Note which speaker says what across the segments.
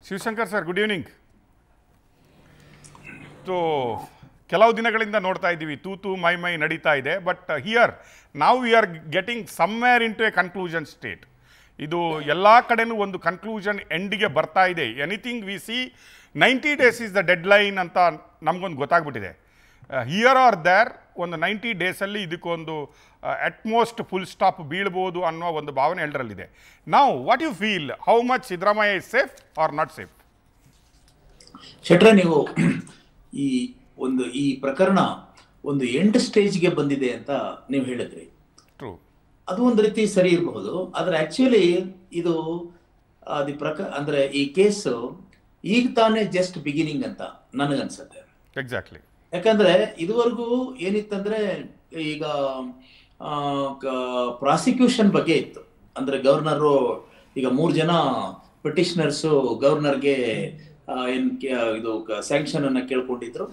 Speaker 1: Shivashankar sir good evening so ಕೆಲವು ದಿನಗಳಿಂದ ನೋಡ್ತಾ ಇದ್ದೀವಿ ತೂತು ಮೈ ಮೈ ನಡೀತಾ ಇದೆ ಬಟ್ ಹಿಯರ್ ನಾವು we are getting somewhere into a conclusion state ಇದು ಎಲ್ಲ ಕಡೆನೂ ಒಂದು ಕನ್ಕ್ಲೂಷನ್ ಎಂಡಿಗೆ ಬರ್ತಾ ಇದೆ anything we see ninety days is the deadline ಅಂತ ನಮಗೊಂದು ಗೊತ್ತಾಗ್ಬಿಟ್ಟಿದೆ ಹಿಯರ್ ಆರ್ ದೇರ್ ಒಂದು ನೈಂಟಿ ಡೇಸಲ್ಲಿ ಇದಕ್ಕೊಂದು ಅಟ್ಮೋಸ್ಟ್ ಫುಲ್ ಸ್ಟಾಪ್ ಬೀಳ್ಬೋದು ಅನ್ನೋ ಒಂದು ಭಾವನೆ ಎಲ್ಲರಲ್ಲಿದೆ ನಾವು what you feel how much Siddaramaiah is safe or not safe
Speaker 2: ಶೆಟ್ರೆ ನೀವು ಈ ಒಂದು ಈ ಪ್ರಕರಣ ಒಂದು ಎಂಡ್ ಸ್ಟೇಜ್ಗೆ ಬಂದಿದೆ ಅಂತ ನೀವು ಹೇಳಿದ್ರಿ
Speaker 1: ಟ್ರೂ
Speaker 2: ಅದು ಒಂದು ರೀತಿ ಸರಿ ಇರಬಹುದು ಆದ್ರೆ ಆಕ್ಚುಲಿ ಇದು ಅದು ಪ್ರಕ ಅಂದ್ರೆ ಈ ಕೇಸು ಈಗ ತಾನೇ ಜಸ್ಟ್ ಬಿಗಿನಿಂಗ್ ಅಂತ ನನಗನ್ಸುತ್ತೆ
Speaker 1: ಎಕ್ಸಾಕ್ಟ್ಲಿ
Speaker 2: ಯಾಕಂದ್ರೆ ಇದುವರೆಗೂ ಏನಿತ್ತಂದ್ರೆ ಈಗ ಪ್ರಾಸಿಕ್ಯೂಷನ್ ಬಗ್ಗೆ ಇತ್ತು ಅಂದ್ರೆ ಗವರ್ನರು ಈಗ ಮೂರ್ ಜನ ಪಿಟಿಷನರ್ಸ್ ಗವರ್ನರ್ಗೆ ಏನ್ ಕೆ- ಇದು ಸ್ಯಾಂಕ್ಷನ್ ಅನ್ನ ಕೇಳ್ಕೊಂಡಿದ್ರು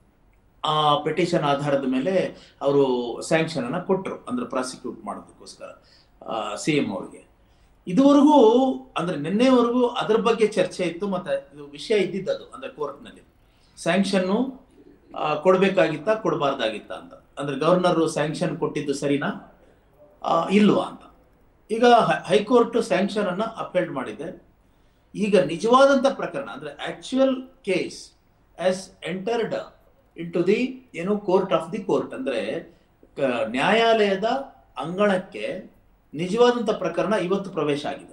Speaker 2: ಆ ಪಿಟಿಷನ್ ಆಧಾರದ ಮೇಲೆ ಅವರು ಸ್ಯಾಂಕ್ಷನ್ ಅನ್ನ ಕೊಟ್ರು ಅಂದ್ರೆ ಪ್ರಾಸಿಕ್ಯೂಟ್ ಮಾಡೋದಕ್ಕೋಸ್ಕರ ಸಿ ಎಂ ಅವ್ರಿಗೆ ಇದುವರೆಗೂ ಅಂದ್ರೆ ನಿನ್ನೆವರೆಗೂ ಅದ್ರ ಬಗ್ಗೆ ಚರ್ಚೆ ಇತ್ತು ಮತ್ತೆ ಇದು ವಿಷಯ ಇದ್ದಿದ್ದದು ಅಂದ್ರೆ ಕೋರ್ಟ್ನಲ್ಲಿ ಸ್ಯಾಂಕ್ಷನ್ನು ಕೊಡ್ಬೇಕಾಗಿತ್ತಾ ಕೊಡಬಾರ್ದಾಗಿತ್ತಾ ಅಂತ ಅಂದ್ರೆ ಗವರ್ನರ್ ಸ್ಯಾಂಕ್ಷನ್ ಕೊಟ್ಟಿದ್ದು ಸರಿನಾ ಆ, ಇಲ್ವಾ ಅಂತ ಈಗ ಹೈ- ಹೈಕೋರ್ಟ್ ಸ್ಯಾಂಕ್ಷನ್ ಅನ್ನ ಅಪೇಲ್ಡ್ ಮಾಡಿದೆ ಈಗ ನಿಜವಾದಂತ ಪ್ರಕರಣ ಅಂದ್ರೆ actual case as entered into the ಏನು ಕೋರ್ಟ್ ಆಫ್ ದಿ ಕೋರ್ಟ್ ಅಂದ್ರೆ ಕ- ನ್ಯಾಯಾಲಯದ ಅಂಗಣಕ್ಕೆ ನಿಜವಾದಂತ ಪ್ರಕರಣ ಇವತ್ತು ಪ್ರವೇಶ ಆಗಿದೆ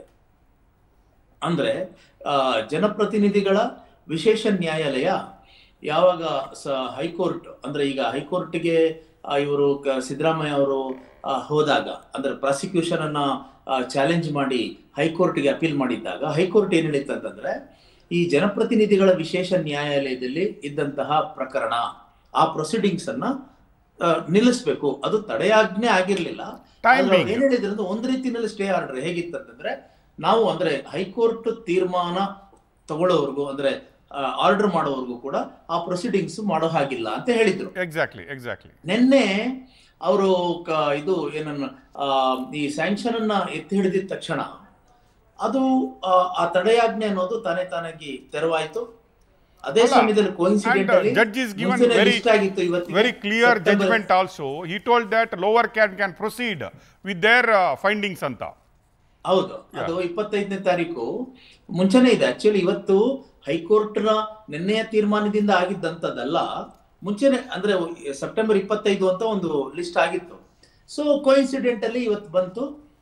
Speaker 2: ಅಂದ್ರೆ ಆ, ಜನಪ್ರತಿನಿಧಿಗಳ ವಿಶೇಷ ನ್ಯಾಯಾಲಯ ಯಾವಾಗ ಸ ಹೈಕೋರ್ಟ್ ಅಂದ್ರೆ ಈಗ ಹೈಕೋರ್ಟ್ಗೆ ಇವರು ಸಿದ್ದರಾಮಯ್ಯ ಅವರು ಆ, ಹೋದಾಗ ಅಂದ್ರೆ ಪ್ರಾಸಿಕ್ಯೂಷನ್ ಅನ್ನ ಚಾಲೆಂಜ್ ಮಾಡಿ ಹೈಕೋರ್ಟ್ಗೆ ಅಪೀಲ್ ಮಾಡಿದ್ದಾಗ ಹೈಕೋರ್ಟ್ ಏನ್ ಹೇಳಿತ್ತು ಅಂತಂದ್ರೆ ಈ ಜನಪ್ರತಿನಿಧಿಗಳ ವಿಶೇಷ ನ್ಯಾಯಾಲಯದಲ್ಲಿ ಇದ್ದಂತಹ ಪ್ರಕರಣ ಆ ಪ್ರೊಸೀಡಿಂಗ್ಸ್ ಅನ್ನ ಆ, ನಿಲ್ಲಿಸ್ಬೇಕು ಅದು ತಡೆಯಾಜ್ಞೆ ಆಗಿರ್ಲಿಲ್ಲ
Speaker 1: Time
Speaker 2: ಆದ್ರೆ ಅವ್ರು
Speaker 1: being.
Speaker 2: ಏನ್ ಹೇಳಿದ್ರು ಅಂದ್ರೆ ಒಂದ್ ರೀತಿನಲ್ಲಿ ಸ್ಟೇ ಆರ್ಡರ್ ಹೇಗಿತ್ತಂತಂದ್ರೆ ನಾವು ಅಂದ್ರೆ ಹೈಕೋರ್ಟ್ ತೀರ್ಮಾನ ತಗೊಳ್ಳೋವರೆಗೂ ಅಂದ್ರೆ ಆರ್ಡರ್ ಮಾಡೋವರೆಗೂ ಕೂಡ ಆ ಪ್ರೊಸೀಡಿಂಗ್ಸ್ ಮಾಡೋ ಹಾಗಿಲ್ಲ ಅಂತ ಹೇಳಿದ್ರು
Speaker 1: ಎಕ್ಸಾಕ್ಟ್ಲಿ ಎಕ್ಸಾಕ್ಟ್ಲಿ
Speaker 2: ನಿನ್ನೆ ಅವರು ಇದು ಏನನ್ನ ಆ, ಈ ಸ್ಯಾಂಕ್ಷನ್ ಅನ್ನ ಎತ್ತಿ ಹಿಡಿದಿದ ತಕ್ಷಣ ಅದು ಆ, ಆ ತಡೆಯಾಜ್ಞೆ ಅನ್ನೋದು ತಾನೇ ತಾನಾಗಿ ತೆರವಾಯ್ತು ಅದೇ
Speaker 1: ಅಲ್ಲ,
Speaker 2: ಸಮಯದಲ್ಲಿ coincidentally
Speaker 1: judge is given very-
Speaker 2: ಆಗಿತ್ತು ಇವತ್ತಿಗೆ.
Speaker 1: Very clear
Speaker 2: September-
Speaker 1: judgement also he told that lower can can proceed with their findings ಅಂತ
Speaker 2: ಹೌದು ಅದು ಇಪ್ಪತ್ತೈದನೇ ತಾರೀಕು ಮುಂಚೆನೇ ಇದೆ ಆಕ್ಚುಲಿ ಇವತ್ತು ಹೈಕೋರ್ಟ್ ನ ನಿನ್ನೆಯ ತೀರ್ಮಾನದಿಂದ ಆಗಿದ್ದಂತದಲ್ಲ ಮುಂಚೆನೆ ಅಂದ್ರೆ ಸೆಪ್ಟೆಂಬರ್ ಇಪ್ಪತ್ತೈದು ಅಂತ ಒಂದು ಲಿಸ್ಟ್ ಆಗಿತ್ತು ಸೊ ಕೋಇನ್ಸಿಡೆಂಟಲ್ಲಿ ಇವತ್ತು ಬಂತು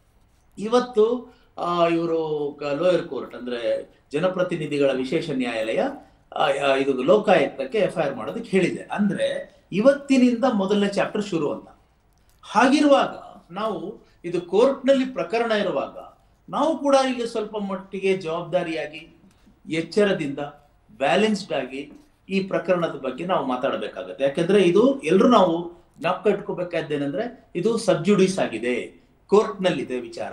Speaker 2: ಇವತ್ತು ಇವರು ಲೋಯರ್ ಕೋರ್ಟ್ ಅಂದ್ರೆ ಜನಪ್ರತಿನಿಧಿಗಳ ವಿಶೇಷ ನ್ಯಾಯಾಲಯ ಆ, ಆ, ಇದು ಲೋಕಾಯುಕ್ತಕ್ಕೆ ಎಫ್ ಐ ಆರ್ ಮಾಡೋದಕ್ಕೆ ಹೇಳಿದೆ ಅಂದ್ರೆ ಇವತ್ತಿನಿಂದ ಮೊದಲನೇ ಚಾಪ್ಟರ್ ಶುರು ಅಂತ ಹಾಗಿರುವಾಗ ನಾವು ಇದು ಕೋರ್ಟ್ನಲ್ಲಿ ಪ್ರಕರಣ ಇರುವಾಗ ನಾವು ಕೂಡ ಇಲ್ಲಿ ಸ್ವಲ್ಪ ಮಟ್ಟಿಗೆ ಜವಾಬ್ದಾರಿಯಾಗಿ ಎಚ್ಚರದಿಂದ ಬ್ಯಾಲೆನ್ಸ್ಡ್ ಆಗಿ ಈ ಪ್ರಕರಣದ ಬಗ್ಗೆ ನಾವು ಮಾತಾಡಬೇಕಾಗತ್ತೆ ಯಾಕಂದ್ರೆ ಇದು ಎಲ್ಲರೂ ನಾವು ಜ್ಞಾಪಕ ಇಟ್ಕೋಬೇಕಾದ್ದೇನೆಂದ್ರೆ ಇದು ಸಬ್ಜುಡಿಸ್ ಆಗಿದೆ ಕೋರ್ಟ್ನಲ್ಲಿದೆ ವಿಚಾರ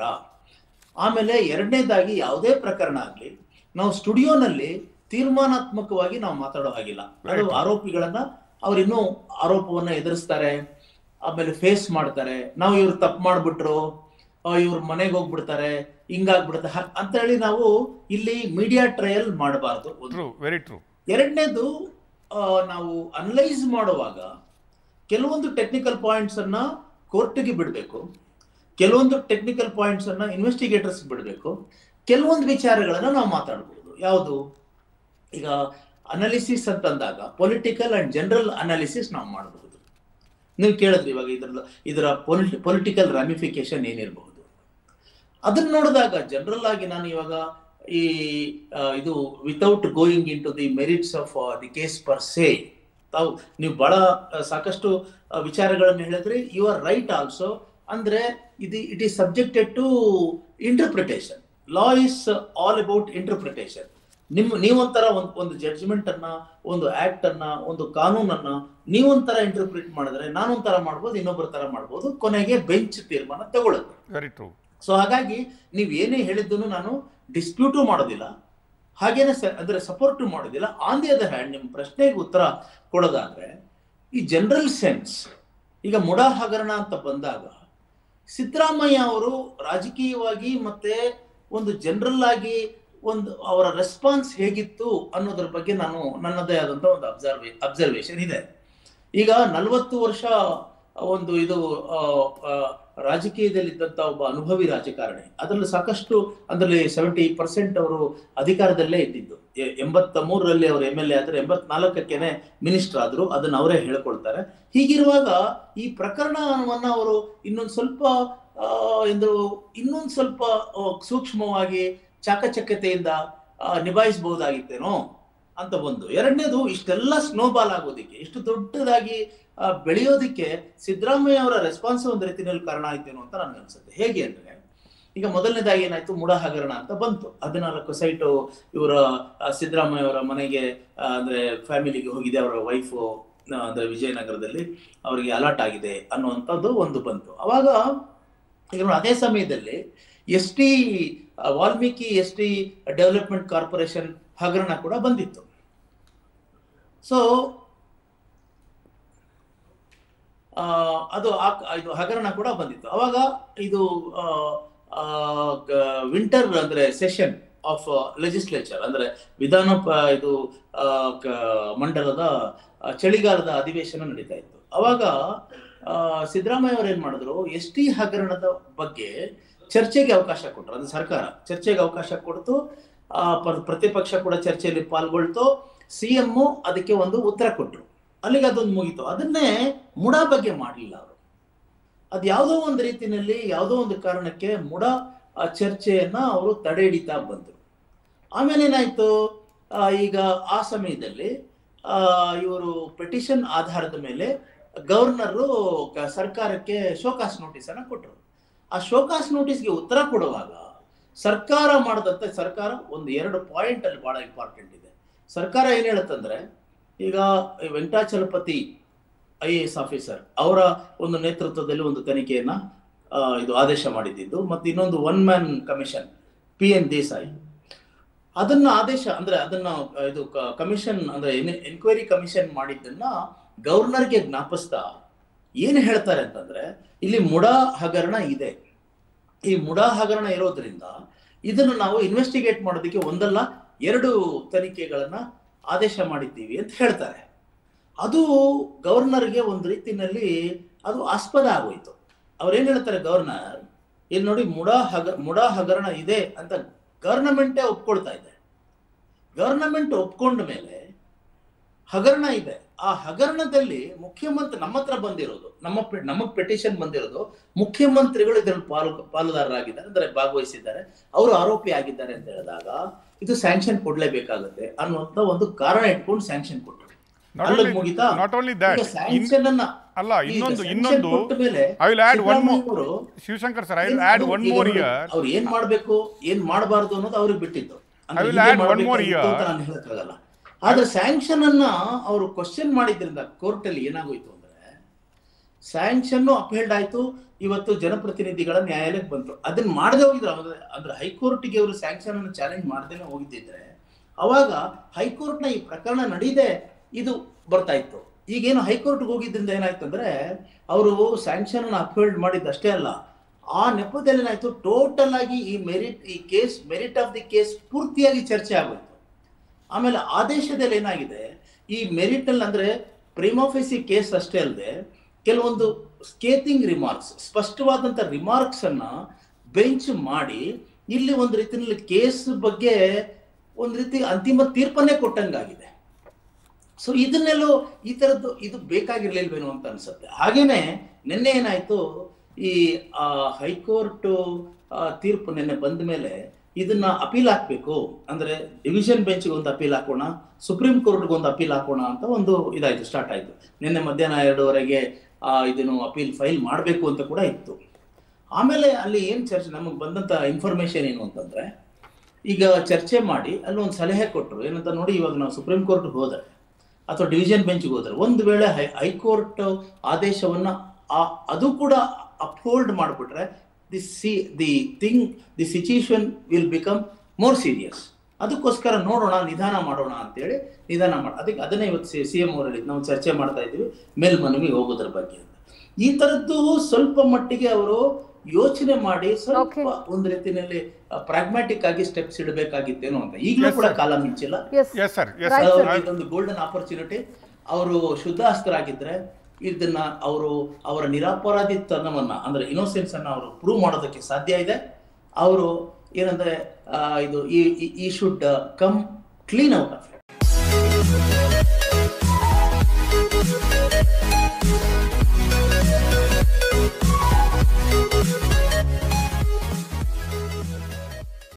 Speaker 2: ಆಮೇಲೆ ಎರಡನೇದಾಗಿ ಯಾವುದೇ ಪ್ರಕರಣ ಆಗಲಿ ನಾವು ಸ್ಟುಡಿಯೋನಲ್ಲಿ ತೀರ್ಮಾನಾತ್ಮಕವಾಗಿ ನಾವು ಮಾತಾಡೋ ಹಾಗಿಲ್ಲ ಅದು ಆರೋಪಿಗಳನ್ನ ಅವ್ರು ಇನ್ನೂ ಆರೋಪವನ್ನ ಎದುರಿಸ್ತಾರೆ ಆಮೇಲೆ ಫೇಸ್ ಮಾಡ್ತಾರೆ ನಾವು ಇವ್ರು ತಪ್ಪು ಮಾಡ್ಬಿಟ್ರು ಇವ್ರ ಮನೆಗೆ ಹೋಗ್ಬಿಡ್ತಾರೆ ಹಿಂಗಾಗ್ಬಿಡುತ್ತೆ ಹ- ಅಂತ ಹೇಳಿ ನಾವು ಇಲ್ಲಿ ಮೀಡಿಯಾ ಟ್ರಯಲ್ ಮಾಡಬಾರ್ದು ಒಂದು
Speaker 1: ಟ್ರೂ ವೆರಿ ಟ್ರೂ
Speaker 2: ಎರಡನೇದು ನಾವು ಅನಲೈಸ್ ಮಾಡುವಾಗ ಕೆಲವೊಂದು ಟೆಕ್ನಿಕಲ್ ಪಾಯಿಂಟ್ಸ್ ಅನ್ನ ಕೋರ್ಟ್ಗೆ ಬಿಡಬೇಕು ಕೆಲವೊಂದು ಟೆಕ್ನಿಕಲ್ ಪಾಯಿಂಟ್ಸ್ ಅನ್ನ ಇನ್ವೆಸ್ಟಿಗೇಟರ್ಸ್ ಬಿಡಬೇಕು ಕೆಲವೊಂದು ವಿಚಾರಗಳನ್ನ ನಾವು ಮಾತಾಡಬಹುದು ಯಾವುದು ಈಗ ಅನಾಲಿಸಿಸ್ ಅಂತಂದಾಗ ಪೊಲಿಟಿಕಲ್ ಅಂಡ್ ಜನರಲ್ ಅನಾಲಿಸಿಸ್ ನಾವು ಮಾಡಬಹುದು ನೀವು ಕೇಳಿದ್ರಿ ಇವಾಗ ಇದರ ಇದರ ಪೊಲಿಟಿಕಲ್ ರಾಮಿಫಿಕೇಶನ್ ಏನಿರಬಹುದು ಅದನ್ನ ನೋಡಿದಾಗ ಜನರಲ್ ಆಗಿ ನಾನು ಇವಾಗ ಈ ಆ, ಇದು without going into the merits of the case per se ತಾವು ನೀವು ಬಹಳ ಆ, ಸಾಕಷ್ಟು ಆ, ವಿಚಾರಗಳನ್ನು ಹೇಳಿದ್ರಿ ಯು ಆರ್ ರೈಟ್ ಆಲ್ಸೋ ಅಂದ್ರೆ ಇದು it is subjected to interpretation law is all about interpretation ನಿಮ್ ನೀವೊಂಥರ ಒಂದು ಒಂದು ಜಡ್ಜ್ಮೆಂಟ್ ಅನ್ನ ಒಂದು ಆಕ್ಟ್ ಅನ್ನ ಒಂದು ಕಾನೂನನ್ನ ನೀವೊಂಥರ ಇಂಟರ್ಪ್ರಿಟ್ ಮಾಡಿದ್ರೆ ನಾನೊಂಥರ ಮಾಡ್ಬೋದು ಇನ್ನೊಬ್ಬರ ತರ ಮಾಡ್ಬೋದು ಕೊನೆಗೆ ಬೆಂಚ್ ತೀರ್ಮಾನ ತಗೊಳುತ್ತೆ
Speaker 1: ವೆರಿ ಟ್ರೂ
Speaker 2: ಸೊ ಹಾಗಾಗಿ ನೀವು ಏನೇ ಹೇಳಿದ್ದನ್ನು ನಾನು ಡಿಸ್ಪ್ಯೂಟು ಮಾಡೋದಿಲ್ಲ ಹಾಗೇನೆ ಸ- ಅಂದ್ರೆ ಸಪೋರ್ಟು ಮಾಡೋದಿಲ್ಲ ಆನ್ ದಿ ಅದರ್ ಹ್ಯಾಂಡ್ ನಿಮ್ಮ ಪ್ರಶ್ನೆಗೆ ಉತ್ತರ ಕೊಡೋದಾದ್ರೆ ಈ ಜನರಲ್ ಸೆನ್ಸ್ ಈಗ ಮುಡಾ ಹಗರಣ ಅಂತ ಬಂದಾಗ ಸಿದ್ದರಾಮಯ್ಯ ಅವರು ರಾಜಕೀಯವಾಗಿ ಮತ್ತೆ ಒಂದು ಜನರಲ್ ಆಗಿ ಒಂದು ಅವರ ರೆಸ್ಪಾನ್ಸ್ ಹೇಗಿತ್ತು ಅನ್ನೋದ್ರ ಬಗ್ಗೆ ನಾನು ನನ್ನದೇ ಆದಂತ ಒಂದು ಅಬ್ಸರ್ವೇ ಅಬ್ಸರ್ವೇಷನ್ ಇದೆ ಈಗ ನಲವತ್ತು ವರ್ಷ ಒಂದು ಇದು ಆ, ಆ, ರಾಜಕೀಯದಲ್ಲಿದ್ದಂತ ಒಬ್ಬ ಅನುಭವಿ ರಾಜಕಾರಣಿ ಅದರಲ್ಲಿ ಸಾಕಷ್ಟು ಅದರಲ್ಲಿ ಸೆವೆಂಟಿ ಪರ್ಸೆಂಟ್ ಅವರು ಅಧಿಕಾರದಲ್ಲೇ ಇದ್ದಿದ್ದು ಎ- ಎಂಬತ್ತ ಮೂರರಲ್ಲಿ ಅವರು ಎಂ ಎಲ್ ಎ ಆದ್ರೆ ಎಂಬತ್ನಾಲ್ಕಕ್ಕೇನೆ ಮಿನಿಸ್ಟರ್ ಆದ್ರು ಅದನ್ನ ಅವರೇ ಹೇಳ್ಕೊಳ್ತಾರೆ ಹೀಗಿರುವಾಗ ಈ ಪ್ರಕರಣವನ್ನ ಅವರು ಇನ್ನೊಂದು ಸ್ವಲ್ಪ ಆ, ಎಂದು ಇನ್ನೊಂದು ಸ್ವಲ್ಪ ಆ, ಸೂಕ್ಷ್ಮವಾಗಿ ಚಾಕಚಕ್ಯತೆಯಿಂದ ಆ, ನಿಭಾಯಿಸಬಹುದಾಗಿತ್ತೇನೋ ಅಂತ ಒಂದು ಎರಡನೇದು ಇಷ್ಟೆಲ್ಲ ಸ್ನೋಬಾಲ್ ಆಗೋದಿಕ್ಕೆ ಇಷ್ಟು ದೊಡ್ಡದಾಗಿ ಆ, ಬೆಳೆಯೋದಿಕ್ಕೆ ಸಿದ್ದರಾಮಯ್ಯ ಅವರ ರೆಸ್ಪಾನ್ಸ್ ಒಂದು ರೀತಿಯಲ್ಲಿ ಕಾರಣ ಆಯ್ತೇನೋ ಅಂತ ನನ್ಗೆ ಅನ್ಸುತ್ತೆ ಹೇಗೆ ಅಂದ್ರೆ ಈಗ ಮೊದಲನೇದಾಗಿ ಏನಾಯ್ತು ಮುಡ ಹಗರಣ ಅಂತ ಬಂತು ಹದಿನಾಲ್ಕು ಸೈಟು ಇವರ ಆ, ಸಿದ್ದರಾಮಯ್ಯ ಅವರ ಮನೆಗೆ ಆ, ಅಂದ್ರೆ ಫ್ಯಾಮಿಲಿಗೆ ಹೋಗಿದೆ ಅವರ ವೈಫು ಅಂದ್ರೆ ವಿಜಯನಗರದಲ್ಲಿ ಅವರಿಗೆ ಅಲರ್ಟ್ ಆಗಿದೆ ಅನ್ನುವಂಥದ್ದು ಒಂದು ಬಂತು ಅವಾಗ ಈಗ ನೋಡಿ, ಅದೇ ಸಮಯದಲ್ಲಿ S T Valmiki S T development corporation ಹಗರಣ ಕೂಡ ಬಂದಿತ್ತು ಸೊ ಅದು ಆ- ಇದು ಹಗರಣ ಕೂಡ ಬಂದಿತ್ತು ಅವಾಗ ಇದು ವಿಂಟರ್ ಅಂದ್ರೆ ಸೆಷನ್ ಆಫ್ ಲೆಜಿಸ್ಲೇಚರ್ ಅಂದ್ರೆ ವಿಧಾನ ಪ- ಇದು ಆ, ಕ- ಮಂಡಲದ ಆ, ಚಳಿಗಾಲದ ಅಧಿವೇಶನ ನಡೀತಾ ಇತ್ತು ಅವಾಗ ಆ, ಸಿದ್ದರಾಮಯ್ಯ ಅವರು ಏನ್ ಮಾಡಿದ್ರು ಎಸ್ ಟಿ ಹಗರಣದ ಬಗ್ಗೆ ಚರ್ಚೆಗೆ ಅವಕಾಶ ಕೊಟ್ಟರು ಅದು ಸರ್ಕಾರ ಚರ್ಚೆಗೆ ಅವಕಾಶ ಕೊಡ್ತು ಆ, ಪ್ರ- ಪ್ರತಿಪಕ್ಷ ಕೂಡ ಚರ್ಚೆಯಲ್ಲಿ ಪಾಲ್ಗೊಳ್ತು ಸಿ ಅದಕ್ಕೆ ಒಂದು ಉತ್ತರ ಕೊಟ್ರು ಅಲ್ಲಿಗೆ ಅದೊಂದು ಮುಗೀತು ಅದನ್ನೇ ಮುಡಾ ಬಗ್ಗೆ ಮಾಡಲಿಲ್ಲ ಅವರು ಅದು ಯಾವುದೋ ಒಂದು ರೀತಿಯಲ್ಲಿ ಯಾವುದೋ ಒಂದು ಕಾರಣಕ್ಕೆ ಮುಡ ಆ ಚರ್ಚೆಯನ್ನ ಅವರು ತಡೆ ಹಿಡಿತಾ ಬಂದರು ಆಮೇಲೆ ಏನಾಯ್ತು ಆ, ಈಗ ಆ ಸಮಯದಲ್ಲಿ ಇವರು ಪೆಟಿಷನ್ ಆಧಾರದ ಮೇಲೆ ಗವರ್ನರು ಕ- ಸರ್ಕಾರಕ್ಕೆ ಶೋಕಾಸ್ ನೋಟಿಸ್ ಅನ್ನ ಕೊಟ್ಟರು ಆ ಶೋಕಾಸ್ ನೋಟಿಸ್ಗೆ ಉತ್ತರ ಕೊಡುವಾಗ ಸರ್ಕಾರ ಮಾಡದಂತೆ ಸರ್ಕಾರ ಒಂದು ಎರಡು ಪಾಯಿಂಟ್ ಅಲ್ಲಿ ಬಹಳ ಇಂಪಾರ್ಟೆಂಟ್ ಇದೆ ಸರ್ಕಾರ ಏನ್ ಹೇಳುತ್ತಂದ್ರೆ ಈಗ ಈ Venkatachalapathy I A S officer ಅವರ ಒಂದು ನೇತೃತ್ವದಲ್ಲಿ ಒಂದು ತನಿಖೆಯನ್ನ ಆ, ಇದು ಆದೇಶ ಮಾಡಿದ್ದು ಮತ್ತು ಇನ್ನೊಂದು one man commission P N Desai ಅದನ್ನ ಆದೇಶ ಅಂದ್ರೆ ಅದನ್ನ ಆ, ಇದು ಕಮಿಷನ್ ಅಂದ್ರೆ ಎನ್ಕ್ವೈರಿ ಕಮಿಷನ್ ಮಾಡಿದ್ದನ್ನ ಗವರ್ನರ್ಗೆ ಜ್ಞಾಪಿಸ್ತಾ ಏನ್ ಹೇಳ್ತಾರೆ ಅಂತಂದ್ರೆ ಇಲ್ಲಿ ಮುಡಾ ಹಗರಣ ಇದೆ ಈ ಮುಡಾ ಹಗರಣ ಇರೋದ್ರಿಂದ ಇದನ್ನು ನಾವು ಇನ್ವೆಸ್ಟಿಗೇಟ್ ಮಾಡೋದಕ್ಕೆ ಒಂದಲ್ಲ ಎರಡು ತನಿಖೆಗಳನ್ನ ಆದೇಶ ಮಾಡಿದ್ದೀವಿ ಅಂತ ಹೇಳ್ತಾರೆ ಅದು ಗವರ್ನರ್ಗೆ ಒಂದು ರೀತಿಯಲ್ಲಿ ಅದು ಆಸ್ಪದ ಆಗೋಯ್ತು ಅವ್ರೇನ್ ಹೇಳ್ತಾರೆ ಗವರ್ನರ್ ಇಲ್ಲಿ ನೋಡಿ ಮುಡಾ ಹಗ ಮುಡಾ ಹಗರಣ ಇದೆ ಅಂತ ಗವರ್ನಮೆಂಟೇ ಒಪ್ಕೊಳ್ತಾ ಇದೆ ಗವರ್ನಮೆಂಟ್ ಒಪ್ಕೊಂಡ ಮೇಲೆ ಹಗರಣ ಇದೆ ಆ ಹಗರಣದಲ್ಲಿ ಮುಖ್ಯಮಂತ್ರಿ ನಮ್ಮ ಹತ್ರ ಬಂದಿರೋದು ನಮ್ಮ ಪೆ- ನಮಗ್ ಪೆಟಿಷನ್ ಬಂದಿರೋದು ಮುಖ್ಯಮಂತ್ರಿಗಳು ಇದರಲ್ಲಿ ಪಾಲು ಪಾಲುದಾರರಾಗಿದ್ದಾರೆ ಅಂದ್ರೆ ಭಾಗವಹಿಸಿದ್ದಾರೆ ಅವರು ಆರೋಪಿ ಆಗಿದ್ದಾರೆ ಅಂತ ಹೇಳಿದಾಗ ಇದು ಸ್ಯಾಂಕ್ಷನ್ ಕೊಡ್ಲೇಬೇಕಾಗುತ್ತೆ ಅನ್ನುವಂತ ಒಂದು ಕಾರಣ ಇಟ್ಕೊಂಡು ಸ್ಯಾಂಕ್ಷನ್ ಕೊಟ್ಟರು
Speaker 1: Not
Speaker 2: ಅಲ್ಲಿಗೆ
Speaker 1: only-
Speaker 2: ಮುಗಿತಾ
Speaker 1: not only that,
Speaker 2: ಈಗ sanction ಅನ್ನ
Speaker 1: ಅಲ್ಲ
Speaker 2: ಈಗ
Speaker 1: ಇನ್ನೊಂದು
Speaker 2: sanction
Speaker 1: ಇನ್ನೊಂದು
Speaker 2: ಕೊಟ್ಟ ಮೇಲೆ
Speaker 1: I will add one more
Speaker 2: Siddaramaiah ಅವರು
Speaker 1: ಶಿವಶಂಕರ್ ಸರ್ ಐ
Speaker 2: ಏನ್
Speaker 1: ವಿಲ್ ಆಡ್
Speaker 2: ಅದು
Speaker 1: ಒನ್
Speaker 2: ಈಗ
Speaker 1: ಮೋರ್
Speaker 2: ನೋಡಿ,
Speaker 1: ಇಯರ್
Speaker 2: ಅವ್ರು ಏನ್ ಮಾಡ್ಬೇಕು ಏನ್ ಮಾಡಬಾರ್ದು ಅನ್ನೋದು ಅವ್ರಿಗೆ ಬಿಟ್ಟಿದ್ದು ಅಂದ್ರೆ
Speaker 1: I will
Speaker 2: ಹೀಗೆ
Speaker 1: add one more
Speaker 2: ಮಾಡ್ಬೇಕಾಗಿತ್ತು ಅಂತ
Speaker 1: year.
Speaker 2: ನಾನು ಹೇಳಕ್ಕಾಗಲ್ಲ ಆದ್ರೆ ಸ್ಯಾಂಕ್ಷನ್ ಅನ್ನ ಅವರು ಕ್ವಶನ್ ಮಾಡಿದ್ರಿಂದ ಕೋರ್ಟ್ ಅಲ್ಲಿ ಏನಾಗೋಯ್ತು ಅಂದ್ರೆ ಸ್ಯಾಂಕ್ಷನ್ ಅಪ್ಹೆಲ್ಡ್ ಆಯ್ತು ಇವತ್ತು ಜನಪ್ರತಿನಿಧಿಗಳ ನ್ಯಾಯಾಲಯಕ್ಕೆ ಬಂತು ಅದನ್ನ ಮಾಡದೆ ಹೋಗಿದ್ರು ಅಂದ್ರೆ ಅಂದ್ರೆ ಹೈಕೋರ್ಟ್ಗೆ ಅವರು ಸ್ಯಾಂಕ್ಷನ್ ಅನ್ನು ಚಾಲೆಂಜ್ ಮಾಡದೇನೆ ಹೋಗಿದ್ದಿದ್ರೆ ಅವಾಗ ಹೈಕೋರ್ಟ್ನ ಈ ಪ್ರಕರಣ ನಡೀದೆ ಇದು ಬರ್ತಾ ಇತ್ತು ಈಗೇನು ಹೈಕೋರ್ಟ್ಗೆ ಹೋಗಿದ್ರಿಂದ ಏನಾಯ್ತು ಅಂದ್ರೆ ಅವರು ಸ್ಯಾಂಕ್ಷನ್ ಅನ್ನು ಅಪ್ಹೋಲ್ಡ್ ಮಾಡಿದ್ದಷ್ಟೇ ಅಲ್ಲ ಆ ನೆಪದಲ್ಲಿ ಏನಾಯ್ತು ಟೋಟಲ್ ಆಗಿ ಈ ಮೆರಿಟ್ ಈ case merit of the case ಪೂರ್ತಿಯಾಗಿ ಚರ್ಚೆ ಆಗೋಯ್ತು ಆಮೇಲೆ ಆದೇಶದಲ್ಲಿ ಏನಾಗಿದೆ ಈ ಮೆರಿಟ್ ಅಲ್ಲಿ ಅಂದ್ರೆ ಪ್ರಿಮಾಫೆಸಿ ಕೇಸ್ ಅಷ್ಟೇ ಅಲ್ಲದೆ ಕೆಲವೊಂದು ಸ್ಕೇತಿಂಗ್ ರಿಮಾರ್ಕ್ಸ್ ಸ್ಪಷ್ಟವಾದಂತ ರಿಮಾರ್ಕ್ಸ್ ಅನ್ನ ಬೆಂಚ್ ಮಾಡಿ ಇಲ್ಲಿ ಒಂದು ರೀತಿಯಲ್ಲಿ ಕೇಸ್ ಬಗ್ಗೆ ಒಂದು ರೀತಿ ಅಂತಿಮ ತೀರ್ಪನ್ನೇ ಕೊಟ್ಟಂಗಾಗಿದೆ ಸೊ ಇದನ್ನೆಲ್ಲೋ ಈ ತರದ್ದು ಇದು ಬೇಕಾಗಿರ್ಲಿಲ್ವೇನೋ ಅಂತ ಅನ್ಸುತ್ತೆ ಹಾಗೇನೆ ನಿನ್ನೆ ಏನಾಯ್ತು ಈ ಆ, ಹೈಕೋರ್ಟ್ ಆ, ತೀರ್ಪು ನಿನ್ನೆ ಬಂದ ಮೇಲೆ ಇದನ್ನ ಅಪೀಲ್ ಹಾಕ್ಬೇಕು ಅಂದ್ರೆ ಡಿವಿಷನ್ ಬೆಂಚ್ಗೆ ಒಂದು ಅಪೀಲ್ ಹಾಕೋಣ ಸುಪ್ರೀಂ ಕೋರ್ಟ್ಗೆ ಒಂದು ಅಪೀಲ್ ಹಾಕೋಣ ಅಂತ ಒಂದು ಇದಾಯ್ತು ಸ್ಟಾರ್ಟ್ ಆಯ್ತು ನಿನ್ನೆ ಮಧ್ಯಾಹ್ನ ಎರಡೂವರೆಗೆ ಆ, ಇದನ್ನು ಅಪೀಲ್ ಫೈಲ್ ಮಾಡಬೇಕು ಅಂತ ಕೂಡ ಇತ್ತು ಆಮೇಲೆ ಅಲ್ಲಿ ಏನು ಚರ್ಚೆ ನಮಗೆ ಬಂದಂತ ಇನ್ಫಾರ್ಮೇಶನ್ ಏನು ಅಂತಂದ್ರೆ ಈಗ ಚರ್ಚೆ ಮಾಡಿ ಅಲ್ಲಿ ಒಂದು ಸಲಹೆ ಕೊಟ್ಟರು ಏನಂತ ನೋಡಿ ಇವಾಗ ನಾವು ಸುಪ್ರೀಂ ಕೋರ್ಟ್ಗೆ ಹೋದರೆ ಅಥವಾ ಡಿವಿಷನ್ ಬೆಂಚ್ಗೆ ಹೋದ್ರೆ ಒಂದು ವೇಳೆ ಹೈ ಹೈಕೋರ್ಟ್ ಆದೇಶವನ್ನ ಆ- ಅದು ಕೂಡ ಅಪ್ಹೋಲ್ಡ್ ಮಾಡಿಬಿಟ್ರೆ the see the thing the situation will become more serious ಅದಕ್ಕೋಸ್ಕರ ನೋಡೋಣ ನಿಧಾನ ಮಾಡೋಣ ಅಂತೇಳಿ ನಿಧಾನ ಮಾಡಿ ಅದಕ್ಕೆ ಅದನ್ನೇ ಇವತ್ತು ಸಿ ಸಿ ಎಂ ಅವರಲ್ಲಿ ನಾವು ಚರ್ಚೆ ಮಾಡ್ತಾ ಇದ್ದೀವಿ ಮೇಲ್ಮನವಿ ಹೋಗೋದ್ರ ಬಗ್ಗೆ ಅಂತ ಈ ಥರದ್ದು ಸ್ವಲ್ಪ ಮಟ್ಟಿಗೆ ಅವರು ಯೋಚನೆ ಮಾಡಿ ಸ್ವಲ್ಪ
Speaker 3: Okay.
Speaker 2: ಒಂದು ರೀತಿಯಲ್ಲಿ ಪ್ರಾಗ್ಮ್ಯಾಟಿಕ್ ಆಗಿ ಸ್ಟೆಪ್ಸ್ ಇಡಬೇಕಾಗಿತ್ತೇನೋ ಅಂತ ಈಗಲೂ
Speaker 1: Yes,
Speaker 2: ಕೂಡ
Speaker 1: sir.
Speaker 2: ಕಾಲ ಮಿಂಚಿಲ್ಲ
Speaker 3: yes
Speaker 1: yes sir yes
Speaker 3: Right,
Speaker 1: sir
Speaker 3: sir.
Speaker 2: ಅವ್ರಿಗೆ ಇದೊಂದು ಗೋಲ್ಡನ್ ಆಪರ್ಚುನಿಟಿ ಅವರು ಶುದ್ಧಾಸ್ತ್ರರಾಗಿದ್ರೆ ಇದನ್ನ ಅವರು ಅವರ ನಿರಪರಾಧಿತನವನ್ನ ಅಂದ್ರೆ ಇನೋಸೆನ್ಸ್ ಅನ್ನ ಅವರು ಪ್ರೂವ್ ಮಾಡೋದಕ್ಕೆ ಸಾಧ್ಯ ಇದೆ ಅವರು ಏನಂದ್ರೆ ಆ, ಇದು ಈ should come clean out of